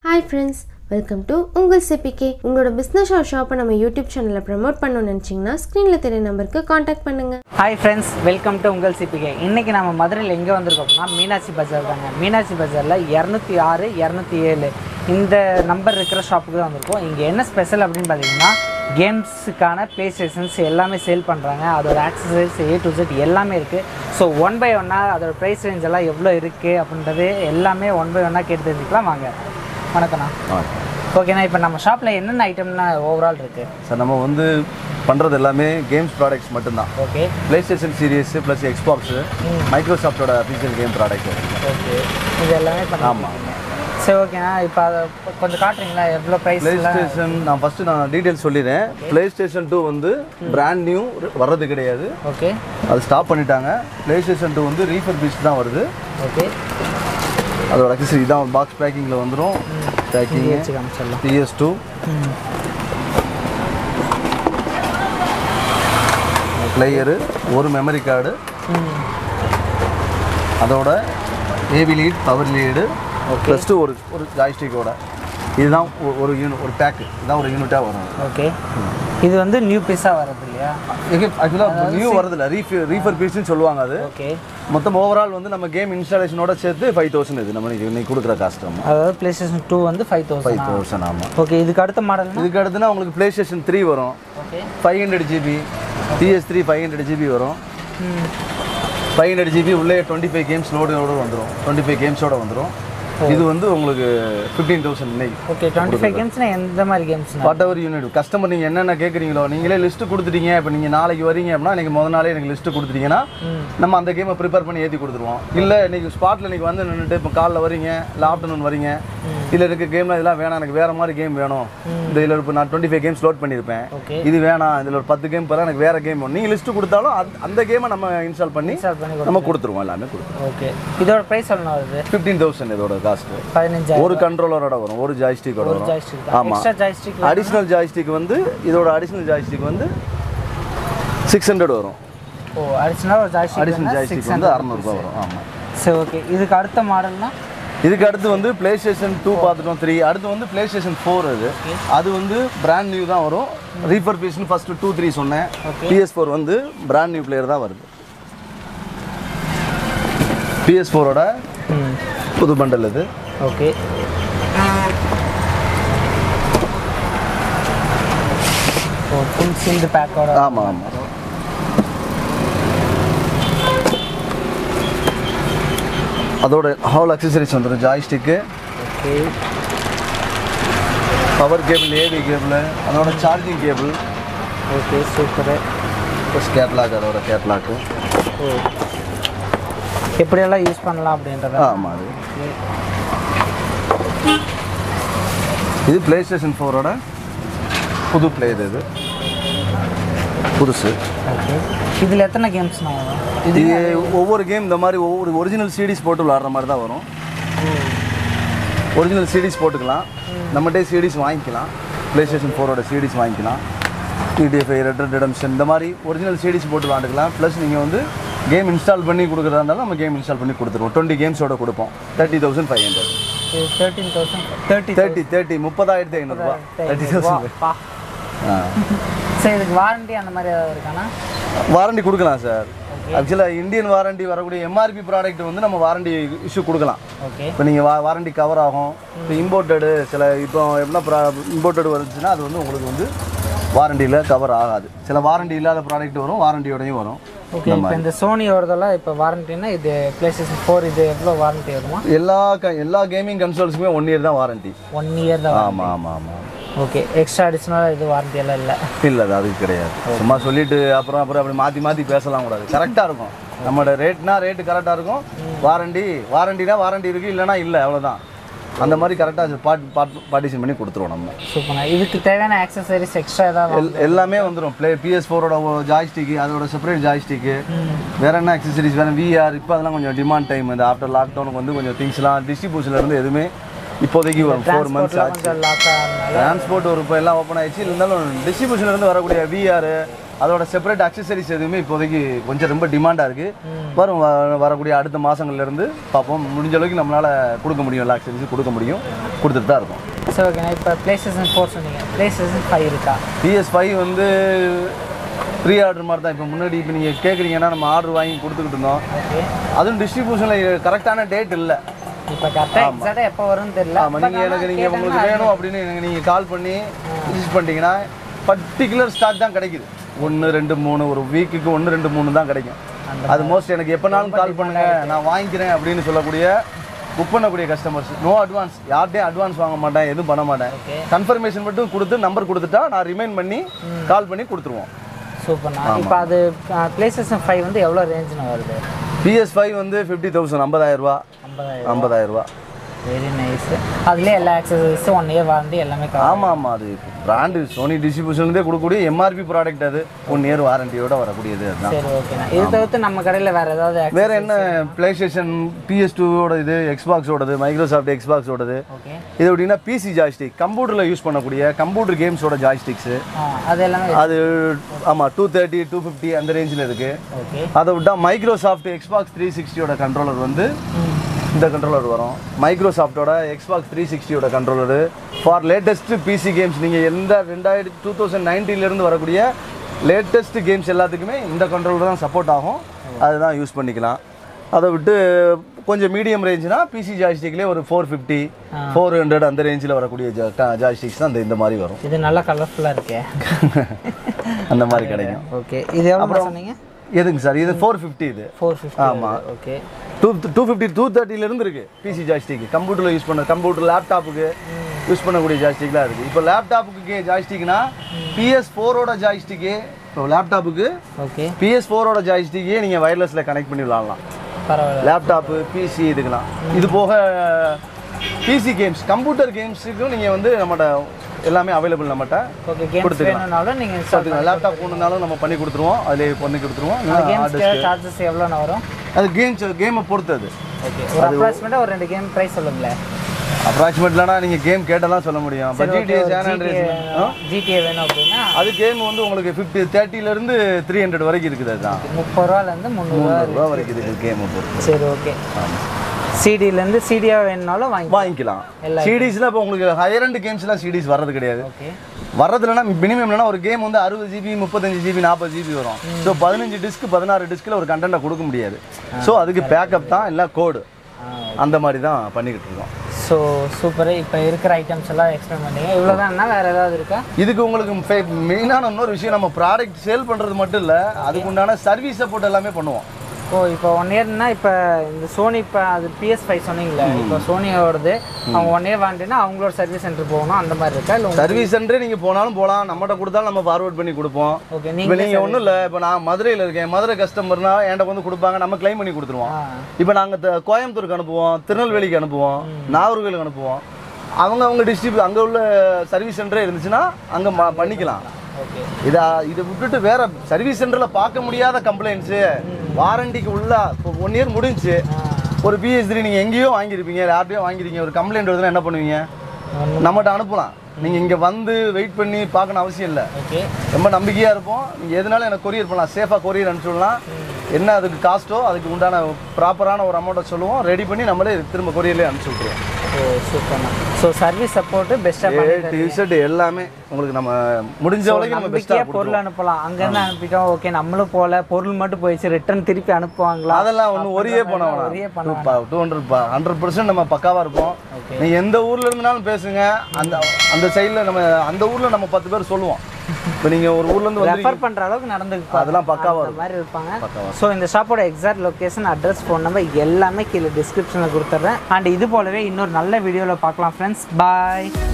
Hi friends welcome to உங்கள் CBK உங்களோட business or ஷாப்பை நம்ம யூடியூப் சேனலில் ப்ரமோட் பண்ணணும்னு நினச்சிங்கன்னா ஸ்க்ரீனில் தெரிய நம்பருக்கு காண்டாக்ட் பண்ணுங்கள் ஹாய் ஃப்ரெண்ட்ஸ் வெல்கம் டு உங்கள் சிபிகே இன்றைக்கி நம்ம மதுரையில் எங்கே வந்திருக்கோம் அப்படின்னா மீனாட்சி பஜார் தாங்க மீனாட்சி பஜாரில் இரநூத்தி ஆறு இரநூத்தி ஏழு இந்த நம்பர் இருக்கிற ஷாப்புக்கு தான் வந்திருக்கோம் இங்கே என்ன ஸ்பெஷல் அப்படின்னு பார்த்தீங்கன்னா கேம்ஸுக்கான ப்ளே ஸ்டேஷன்ஸ் எல்லாமே சேல் பண்ணுறாங்க அதோட ஆக்சசரிஸ் ஏ டு Z எல்லாமே இருக்குது ஸோ ஒன் பை ஒன்னாக அதோட ப்ரைஸ் ரேஞ்ச் எல்லாம் எவ்வளோ இருக்குது அப்படின்றது எல்லாமே ஒன் பை ஒன்னாக கேட்டு தெரிஞ்சுக்கலாம் வாங்க வணக்கண்ணா ஓகேண்ணா இப்போ நம்ம ஷாப்பில் என்னென்ன ஐட்டம்னா ஓவரால் இருக்குது சார் நம்ம வந்து பண்ணுறது எல்லாமே கேம்ஸ் ப்ராடக்ட்ஸ் மட்டும்தான் okay play station series plus Xbox மைக்ரோசாஃப்டோட அஃபிஷியல் கேம் ப்ராடக்ட் ஓகே இது எல்லாமே பண்ண ஆமாம் சரி ஓகேண்ணா இப்போ அதை கொஞ்சம் காட்டுறீங்களா எவ்வளோ ப்ரைஸ் ப்ளே ஸ்டேஷன் நான் ஃபஸ்ட்டு நான் டீட்டெயில்ஸ் சொல்லிடுறேன் ப்ளே ஸ்டேஷன் டூ வந்து பிராண்ட் நியூ வர்றது கிடையாது ஓகே அது ஸ்டாப் பண்ணிட்டாங்க ப்ளே ஸ்டேஷன் டூ வந்து ரீஃபர் பீஸ் தான் வருது ஓகே அதோட அக்சசரி தான் பாக்ஸ் பேக்கிங்கில் வந்துடும் பேக்கிங் வச்சு காமிச்சிடலாம் பிஎஸ் டூ பிளேயரு ஒரு மெமரி கார்டு அதோட AV lead power lead plus two ஒரு ஒரு ஜாய்ஸ்டிக்கோட இதுதான் ஒ- ஒரு யூனிட் ஒரு பேக்கு இதுதான் ஒரு யூனிட்டாக வரும் ஓகே இது வந்து நியூ பீஸாக வர்றது இல்லையா ஆக்சுவலாக நியூ வரதில்ல ரீஃபி ரீஃபர் பீஸ்னு சொல்லுவாங்க அது ஓகே மொத்தம் ஓவரால் வந்து நம்ம கேம் இன்ஸ்டாலேஷனோட சேர்த்து ஃபைவ் தௌசண்ட் இது நம்ம இன்னைக்கு இன்னைக்கு கொடுக்குற காஸ்ட் நம்ம அதாவது ப்ளே ஸ்டேஷன் டூ வந்து ஃபைவ் ஃபைவ் தௌசண்ட் தௌசண்ட் ஆமாம் ஓகே இதுக்கு அடுத்த மாடல்னா இதுக்கு அடுத்துனா உங்களுக்கு ப்ளே ஸ்டேஷன் த்ரீ வரும் okay five hundred GB PS three five hundred GB வரும் ஃபைவ் ஹண்ட்ரட் ஜிபி உள்ளே டுவெண்ட்டி ஃபைவ் கேம்ஸ் லோடோட வந்துடும் டுவெண்ட்டி ஃபைவ் கேம்ஸோட வந்துடும் இது வந்து உங்களுக்கு ஃபிஃப்டீன் தௌசண்ட் இன்னைக்கு ஓகே டுவெண்ட்டி ஃபைவ் கேம்ஸ்னா எந்த மாதிரி கேம்ஸ்னா வாட் எவர் யூனிட் கஸ்டமர் நீங்கள் என்னென்ன கேட்குறீங்களோ நீங்களே லிஸ்ட்டு கொடுத்துட்டீங்க இப்போ நீங்கள் நாளைக்கு வரீங்க அப்படின்னா எனக்கு முத நாளே எனக்கு லிஸ்ட்டு கொடுத்துட்டீங்கன்னா நம்ம அந்த கேமை ப்ரிப்பேர் பண்ணி ஏற்றி கொடுத்துருவோம் இல்லை இன்னைக்கு ஸ்பாட்டில் இன்னைக்கு வந்து நின்றுட்டு இப்போ காலைல வரீங்க இல்லை ஆஃப்டர்நூன் வரீங்க இல்லை இருக்க கேமில் இதெல்லாம் வேணாம் எனக்கு வேறு மாதிரி கேம் வேணும் இந்த இதில் இப்போ நான் டுவெண்ட்டி ஃபைவ் கேம்ஸ் லோட் பண்ணியிருப்பேன் ஓகே இது வேணாம் இதில் ஒரு பத்து கேம் போல எனக்கு வேறு கேம் வேணும் நீங்கள் லிஸ்ட்டு கொடுத்தாலும் அது- அந்த கேமை நம்ம இன்ஸ்டால் பண்ணி இன்ஸ்டால் பண்ணி நம்ம கொடுத்துருவோம் எல்லாமே கொடுத்துருவோம் ஓகே இதோட ப்ரைஸ் எவ்வளோ வருது ஃபிஃப்டீன் தௌசண்ட் இதோட காஸ்ட்டு பதினஞ்சாயிரம் ஒரு கண்ட்ரோலரோட வரும் ஒரு ஜாய்ஸ்டிக்கோட வரும் ஜாய்ஸ்டிக் ஆமா. எக்ஸ்ட்ரா ஜாய்ஸ்டிக் அடிஷ்னல் ஜாய்ஸ்டிக் வந்து இதோட அடிஷ்னல் ஜாய்ஸ்டிக் வந்து சிக்ஸ் ஹண்ட்ரட் வரும் ஓ அடிஷனல் ஒரு ஜாய்ஸ்டிக் அடிஷ்னல் ஜாய்ஸ்டிக் வந்து அறநூறுபா வரும் ஆமாம் சரி ஓகே இதுக்கு அடுத்த மாடல்னா இதுக்கு அடுத்து வந்து ப்ளே ஸ்டேஷன் டூ பார்த்துட்டோம் த்ரீ அடுத்து வந்து ப்ளே ஸ்டேஷன் ஃபோர் அது அது வந்து பிராண்ட் நியூ தான் வரும் ரீஃபர் பீஸ்னு ஃபஸ்ட்டு டூ த்ரீ சொன்னேன் பிஎஸ் ஃபோர் வந்து பிராண்ட் நியூ பிளேயர் தான் வருது பிஎஸ் ஃபோரோட ம் புது பண்டல் இது ஓகே ஓ ஃபுல் சீல்டு பேக்கோட ஆமாம் ஆமாம் அதோட ஹால் அக்சசரிஸ் வந்துடும் joystick okay power cable AV cable அதோட charging cable okay super plus catalogue அதோட கேட்லாக்கு ஓ எப்படியெல்லாம் யூஸ் பண்ணலாம் அப்படின்றத ஆமாம் அது இது ப்ளே ஸ்டேஷன் ஃபோரோட புது பிளேயர் இது புதுசு ஓகே இதில் எத்தனை கேம்ஸ்னா வரும் இது ஒவ்வொரு கேம் இந்த மாதிரி ஒவ்வொரு ஒரிஜினல் சீடிஸ் போட்டு விளாட்ற மாதிரி தான் வரும் ஒரிஜினல் சீடிஸ் போட்டுக்கலாம் நம்மகிட்டே சீடிஸ் வாங்கிக்கலாம் ப்ளே ஸ்டேஷன் ஃபோரோட சீடிஸ் வாங்கிக்கலாம் டிடிஎஃப்ஐ ரெட் ரிடம்ஷன் இந்த மாதிரி ஒரிஜினல் சீடிஸ் போட்டு விளாண்டுக்கலாம் ப்ளஸ் நீங்கள் வந்து கேம் இன்ஸ்டால் பண்ணி கொடுக்குறதா இருந்தாலும் நம்ம கேம் இன்ஸ்டால் பண்ணி கொடுத்துருவோம் டுவெண்ட்டி கேம்ஸோட கொடுப்போம் தேர்ட்டி தௌசண்ட் ஃபைவ் ஹண்ட்ரட் இது thirteen thousand thirty thirty thirty முப்பதாயிரத்தி ஐநூறுரூவா தேர்ட்டி தௌசண்ட் பா ஆ சரி இதுக்கு வாரண்டி அந்த மாதிரி ஏதாவது இருக்கானா வாரண்டி கொடுக்கலாம் சார் ஆக்சுவலாக இந்தியன் வாரண்டி வரக்கூடிய எம்ஆர்பி ப்ராடக்ட் வந்து நம்ம வாரண்டி இஷ்யூ கொடுக்கலாம் ஓகே இப்போ நீங்கள் வா வாரண்டி கவர் ஆகும் இப்போ இம்போர்ட்டடு சில இப்போ எப்படின்னா ப்ரா இம்போர்ட்டடு வந்துச்சுன்னா அது வந்து உங்களுக்கு வந்து வாரண்டியில் கவர் ஆகாது சில வாரண்டி இல்லாத ப்ராடக்ட் வரும் வாரண்டியோடையும் வரும் ஓகே இப்போ இந்த சோனியோடதெல்லாம் இப்போ வாரண்டினா இது ப்ளே ஸ்டேஷன் ஃபோர் இது எவ்வளோ வாரண்டி வருமா எல்லா க எல்லா கேமிங் கன்சோல்ஸுக்குமே ஒன் இயர் தான் வாரண்டி ஒன் இயர் தான் ஆமாம் ஆமாம் ஆமாம் ஓகே எக்ஸ்ட்ரா அடிஷ்னலாக இது வாரண்டி எல்லாம் இல்லை இல்லை அது அதுக்கு கிடையாது சும்மா சொல்லிட்டு அப்புறம் அப்புறம் அப்படி மாற்றி மாற்றி பேசலாம் கூடாது கரெக்டாக இருக்கும் நம்மளோட ரேட்னா ரேட்டு கரெக்டாக இருக்கும் வாரண்டி வாரண்டினா வாரண்டி இருக்குது இல்லைனா இல்லை அவ்வளோதான் அந்த மாதிரி கரெக்டாக பார்ட் பார்ட் பார்ட்டிஷன் பண்ணி கொடுத்துருவோம் நம்ம சூப்பர்ண்ணா இதுக்கு தேவையான ஆக்சசரிஸ் எக்ஸ்ட்ரா ஏதாவது எல்- எல்லாமே வந்துடும் ப்ளே பிஎஸ் ஃபோரோட ஜாய்ஸ்டிக்கு அதோட செப்பரேட் ஜாய்ஸ்டிக்கு வேற என்ன அக்சசரிஸ் வேற விஆர் இப்போ அதெல்லாம் கொஞ்சம் டிமாண்ட் டைம் இந்த ஆஃப்டர் லாக்டவுனுக்கு வந்து கொஞ்சம் திங்ஸ்லாம் டிஸ்ட்ரிபியூஷன்ல இருந்து எதுவுமே இப்போதைக்கு ஒரு ஃபோர் மந்த்ஸ் டிரான்ஸ்போர்ட்லாம் ஆச்சு கொஞ்சம் லாக் ஆகிறதுனால டிரான்ஸ்போர்ட் ஒரு இப்போ எல்லாம் ஓப்பன் ஆயிடுச்சு இருந்தாலும் டிஸ்ட்ரிபியூஷன்ல இருந்து வரக்கூடிய விஆர் அதோட செப்பரேட் அக்சசரிஸ் எதுவுமே இப்போதைக்கு கொஞ்சம் ரொம்ப டிமாண்டாக இருக்குது வரும் வ- வரக்கூடிய அடுத்த மாசங்கள்ல இருந்து பார்ப்போம் முடிஞ்ச அளவுக்கு நம்மளால் கொடுக்க முடியும் எல்லா அக்சசரிஸும் கொடுக்க முடியும் கொடுத்துட்டு தான் இருக்கோம் ஸோ ஓகேண்ணா இப்போ ப்ளே ஸ்டேஷன் ஃபோர் சொன்னீங்க ப்ளே ஸ்டேஷன் ஃபைவ் இருக்கா பிஎஸ் ஃபைவ் வந்து ப்ரீ ஆர்டர் மாதிரி தான் இப்போ முன்னாடி இப்போ நீங்கள் கேட்குறீங்கன்னா நம்ம ஆர்டர் வாங்கி கொடுத்துக்கிட்டு இருந்தோம் ஓகே அதுவும் டிஸ்ட்ரிபியூஷனில் கரெக்டான டேட் இல்லை இப்போ கரெக்டாக எக்ஸாக்டாக எப்போ வரும்னு தெரியல ஆமாம் நீங்கள் எனக்கு நீங்கள் உங்களுக்கு வேணும் அப்படின்னு எனக்கு நீங்கள் கால் பண்ணி ரிஜிஸ்ட் பண்ணிட்டீங்கன்னா பர்டிகுலர் ஸ்டாக் தான் கிடைக்குது ஒன்று ரெண்டு மூணு ஒரு வீக்குக்கு ஒன்று ரெண்டு மூணு தான் கிடைக்கும் அது மோஸ்ட் எனக்கு எப்போனாலும் கால் பண்ணுங்க நான் வாங்கிக்கிறேன் அப்படின்னு சொல்லக்கூடிய புக் பண்ணக்கூடிய கஸ்டமர்ஸ் நோ அட்வான்ஸ் யார்கிட்டையும் அட்வான்ஸ் வாங்க மாட்டேன் எதுவும் பண்ண மாட்டேன் Okay. கன்ஃபர்மேஷன் மட்டும் கொடுத்து நம்பர் கொடுத்துட்டா நான் ரிமைண்ட் பண்ணி கால் பண்ணி கொடுத்துருவோம் சூப்பர்ண்ணா இப்போ அது ப்ளே ஸ்டேஷன் ஃபைவ் வந்து எவ்வளோ ரேஞ்சுன்னு வருது பிஎஸ் ஃபைவ் வந்து ஃபிஃப்டி தௌசண்ட் ஐம்பதாயிரம் ரூபா ஐம்பதாயிரம் ஐம்பதாயிரம் ரூபா வெரி நைஸ் அதுலேயே எல்லா ஆக்சசரிஸும் ஒன் இயர் வாரண்டி எல்லாமே cover. ஆமாம் ஆமாம் அது பிராண்டு சோனி டிஸ்ட்ரிபியூஷன்லேருந்தே கொடுக்கக்கூடிய எம்ஆர்பி ப்ராடக்ட் அது ஒன் இயர் வாரண்டியோட வரக்கூடியது அதுதான் சரி ஓகேண்ணா இது தவிர்த்து நம்ம கடையில் வேறு ஏதாவது accessories? வேற என்ன பிளே ஸ்டேஷன் பிஎஸ் டூவோட இது எக்ஸ்பாக்ஸோடது மைக்ரோசாஃப்ட் எக்ஸ்பாக்ஸோடது ஓகே இது எப்படின்னா பிசி ஜாய்ஸ்டிக் கம்ப்யூட்டரில் யூஸ் பண்ணக்கூடிய கம்ப்யூட்டர் கேம்ஸோட ஜாய்ஸ்டிக்ஸு ஆ அது எல்லாமே அது ஆமாம் டூ தேர்ட்டி டூ ஃபிஃப்டி அந்த ரேஞ்சில் இருக்குது ஓகே அதை விட்டால் மைக்ரோசாஃப்ட் எக்ஸ்பாக்ஸ் த்ரீ சிக்ஸ்டியோட கண்ட்ரோலர் வந்து இந்த கண்ட்ரோலர் வரும் மைக்ரோசாஃப்ட்டோட எக்ஸ்பாக்ஸ் த்ரீ சிக்ஸ்டியோட controller for latest PC games நீங்கள் எந்த ரெண்டாயிரத்தி டூ தௌசண்ட் நைன்டீன்லேருந்து வரக்கூடிய லேட்டஸ்ட் கேம்ஸ் எல்லாத்துக்குமே இந்த கண்ட்ரோலர் தான் சப்போர்ட் ஆகும் அதுதான் யூஸ் பண்ணிக்கலாம் அதை விட்டு கொஞ்சம் மீடியம் ரேஞ்சுனா பிசி ஜாய்ஸ்டிக்லேயே ஒரு ஃபோர் ஃபிஃப்டி ஃபோர் ஹண்ட்ரட் அந்த ரேஞ்சில் வரக்கூடிய ஜாய்ஸ்டிக்ஸ் தான் இந்த இந்த மாதிரி வரும் இது நல்லா கலர்ஃபுல்லாக இருக்கே அந்த மாதிரி கிடைக்கும் ஓகே இது எவ்வளோ சொன்னீங்க எதுங்க சார் இது ஃபோர் ஃபிஃப்டி இது ஃபோர் ஃபிஃப்டி ஆமா. Okay two two fifty two தேர்ட்டிலேருந்து இருக்குது பிசி ஜாய்ஸ்டிக் கம்ப்யூட்டரில் யூஸ் பண்ண கம்ப்யூட்டர் லேப்டாப்புக்கு யூஸ் பண்ணக்கூடிய ஜாய்ஸ்டிக்லாம் இருக்குது இப்போ லேப்டாப்புக்கு ஜாய்ஸ்டிக்னா பிஎஸ் ஃபோரோட ஜாய்ஸ்டிக்கு இப்போ லேப்டாப்புக்கு ஓகே பிஎஸ் ஃபோரோட ஜாய்ஸ்டிக்கே நீங்கள் வயர்லெஸில் கனெக்ட் பண்ணி விளாட்லாம் பரவாயில்ல லேப்டாப்பு பிசி இதுக்கெல்லாம் இது போக பிசி கேம்ஸ் கம்ப்யூட்டர் கேம்ஸுக்கும் நீங்கள் வந்து நம்மகிட்ட எல்லாமே அவைலபிள் நம்மகிட்ட ஓகே கேம்ஸ் கொடுத்துக்கலாம். வேணும்னாலும் நீங்கள் இன்ஸ்டால் பார்த்துக்கலாம் லேப்டாப் கொண்டு வந்தாலும் நம்ம பண்ணி கொடுத்துருவோம் அதிலே பண்ணி கொடுத்துருவோம் அந்த hard கேம்ஸ்க்கு disk. சார்ஜஸ் எவ்வளோண்ணா வரும் அது கேம்ஸ் கேமை பொறுத்தது ஓகே ஒரு அப்ராக்சிமேட்டாக ஒரு ரெண்டு கேம் ப்ரைஸ் சொல்லுங்களேன் அப்ராக்சிமேட்லனா நீங்கள் கேம் கேட்டெல்லாம் சொல்ல முடியும் பட் ஜிடிஏ ஜிடிஏ வேணும் அப்படின்னா அது கேம் வந்து உங்களுக்கு ஃபிஃப்டி தேர்ட்டிலேருந்து த்ரீ ஹண்ட்ரட் வரைக்கும் இருக்குது அதுதான் முப்பது ரூபாலேருந்து முந்நூறுரூவா ரூபா வரைக்கும் இருக்குது கேமை பொறுத்து சரி ஓகே சிடிலேருந்து சிடியா வேணுனாலும் வாங்கி வாங்கிக்கலாம் எல்லா சிடிஸ்லாம் இப்போ உங்களுக்கு ஹையர் அண்ட் கேம்ஸ்லாம் சிடிஸ் வர்றது கிடையாது ஓகே வர்றதுலனா மினிமம் இல்லைனா ஒரு கேம் வந்து அறுபது ஜிபி முப்பத்தஞ்சு ஜிபி நாற்பது ஜிபி வரும் ஸோ பதினஞ்சு டிஸ்க் பதினாறு டிஸ்கில் ஒரு கண்டென்ட்டை கொடுக்க முடியாது ஸோ அதுக்கு பேக்கப் தான் இல்லை கோடு அந்த மாதிரி தான் பண்ணிக்கிட்டு இருக்கோம் ஸோ சூப்பர் இப்போ இருக்கிற ஐட்டம்ஸ் எல்லாம் எக்ஸ்பிளைன் பண்ணீங்க இவ்வளோ தான் வேறு ஏதாவது இருக்கா இதுக்கு உங்களுக்கு மெயினான இன்னொரு விஷயம் நம்ம ப்ராடக்ட் சேல் பண்ணுறது மட்டும் இல்லை அதுக்கு உண்டான சர்வீஸ் சப்போர்ட் எல்லாமே பண்ணுவோம் ஓ இப்போ ஒன் இயர்னா இப்போ இந்த சோனி இப்போ அது பிஎஸ் ஃபைவ் சொன்னீங்களே இப்போ சோனியோடது அவங்க ஒன் இயர் வாங்கிட்டீங்கன்னா அவங்களோட சர்வீஸ் சென்டர் போகணும் அந்த மாதிரி இருக்கா இல்லை சர்வீஸ் சென்டரே நீங்கள் போனாலும் போகலாம் நம்மகிட்ட கொடுத்தாலும் நம்ம ஃபார்வர்ட் பண்ணி கொடுப்போம் ஓகே இப்போ நீங்கள் நீங்கள் ஒன்றும் இல்லை இப்போ நான் மதுரையில் இருக்கேன் மதுரை கஸ்டமர்னா என்கிட்ட வந்து கொடுப்பாங்க நம்ம க்ளைம் பண்ணி கொடுத்துருவோம் ஆ இப்போ நாங்கள் கோயம்புத்தூருக்கு அனுப்புவோம் திருநெல்வேலிக்கு அனுப்புவோம் நாகர்கோவிலுக்கு அனுப்புவோம் அவங்க அவங்க டிஸ்ட்ரிபியூட் அங்கே உள்ள சர்வீஸ் சென்டரே இருந்துச்சுன்னா அங்கே பண்ணிக்கலாம் ஓகே இதை இதை விட்டுட்டு வேற சர்வீஸ் சென்டரில் பார்க்க முடியாத கம்ப்ளைண்ட்ஸு வாரண்டிக்கு உள்ள இப்போ ஒன் இயர் முடிஞ்சுச்சு ஒரு பிஎஸ் த்ரீ நீங்கள் எங்கேயோ வாங்கியிருப்பீங்க யார்ட்டையோ வாங்கிருக்கீங்க ஒரு கம்ப்ளைண்ட் வருதுன்னா என்ன பண்ணுவீங்க நம்மகிட்ட அனுப்பலாம் நீங்கள் இங்கே வந்து வெயிட் பண்ணி பார்க்கணும் அவசியம் இல்லை ஓகே ரொம்ப நம்பிக்கையாக இருப்போம் நீங்கள் எதுனாலும் எனக்கு கொரியர் பண்ணலாம் சேஃபாக கொரியர் அனுப்பிச்சுடலாம் என்ன அதுக்கு காஸ்ட்டோ அதுக்கு உண்டான ப்ராப்பரான ஒரு அமௌண்ட்டை சொல்லுவோம் ரெடி பண்ணி நம்மளே திரும்ப கொரியர்லேயே அனுப்பிச்சு விட்ருவோம் ஓ சூப்பர்ண்ணா ஸோ சர்வீஸ் சப்போர்ட்டு பெஸ்ட்டாக ஏ பண்ணி டிஷர்ட் எல்லாமே உங்களுக்கு நம்ம முடிஞ்ச வரைக்கும் நம்ம நம்பிக்கையாக பெஸ்ட்டாக பொருள் அனுப்பலாம் அங்கேருந்து அனுப்பிட்டோம் ஓகே நம்மளும் போகல பொருள் மட்டும் போயிடுச்சு ரிட்டர்ன் திருப்பி அனுப்புவாங்களா அதெல்லாம் ஒன்றும் ஒரே பண்ண ஒரே வேணாம் டூ ஹண்ட்ரட் ஹண்ட்ரட் பர்சன்ட் நம்ம பக்காவாக இருப்போம் நீங்கள் எந்த ஊர்ல இருந்தனாலும் பேசுங்க அந்த அந்த சைடில் நம்ம அந்த ஊரில் நம்ம பத்து பேர் சொல்லுவோம் இப்போ நீங்கள் ஒரு ஊர்லேருந்து வந்து ரெஃபர் பண்ணுற அளவுக்கு நடந்துக்கு அதெல்லாம் பக்காவா அந்த மாதிரி இருப்பாங்க பக்காவா ஸோ இந்த ஷாப்போட exact location address phone number எல்லாமே கீழே டிஸ்கிரிப்ஷனில் கொடுத்துட்றேன் அண்ட் இது போலவே இன்னொரு நல்ல வீடியோவில் பார்க்கலாம் ஃப்ரெண்ட்ஸ் பாய்